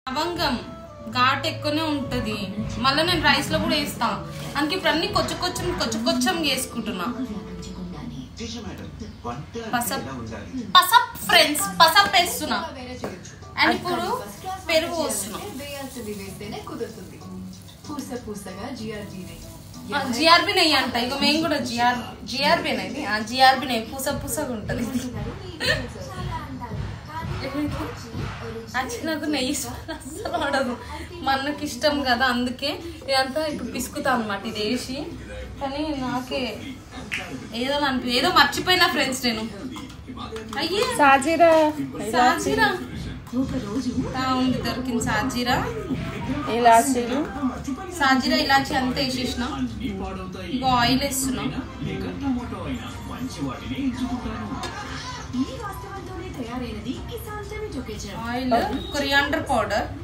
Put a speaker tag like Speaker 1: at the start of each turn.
Speaker 1: లవంగం ఘాట్ ఎక్కువనే ఉంటది మళ్ళీ నేను రైస్ లో కూడా వేస్తా అందుకే ఇప్పుడు అన్ని కొంచెం కొంచెం కొంచెం కొంచెం వేసుకుంటున్నా పసప్ పసప్ ఫ్రెండ్స్ పసప్ వేస్తున్నా అండ్ ఇప్పుడు పెరుగు పోస్తున్నా
Speaker 2: వేయాల్సింది వేస్తేనే కుదురుతుంది పూస పూసగా జిఆర్జీ
Speaker 1: జిఆర్బి నెయ్యి అంట ఇక మేము కూడా జిఆర్ జిఆర్బి నెయ్యి ఆ జిఆర్బి నెయ్యి పూస పూసగా ఉంటది యాక్చువల్లీ నాకు నెయ్యి స్మెల్ అస్సలు పడదు మా అన్నకి ఇష్టం కదా అందుకే ఇదంతా ఇప్పుడు పిసుకుతా అనమాట ఇది వేసి కానీ నాకే ఏదో అనిపి ఏదో మర్చిపోయినా ఫ్రెండ్స్ నేను అయ్యే
Speaker 3: సాజీరా
Speaker 1: సాజీరా ఆ, ఉంది దొరికింది సాజీరా
Speaker 3: ఇలాచీలు
Speaker 1: సాజీరా ఇలాచి అంతా వేసేసిన ఇక ఆయిల్ వేస్తున్నాం
Speaker 2: ఈ వాస్తవంతోనే తయారైనది Kissan tomato ketchup
Speaker 1: oil coriander powder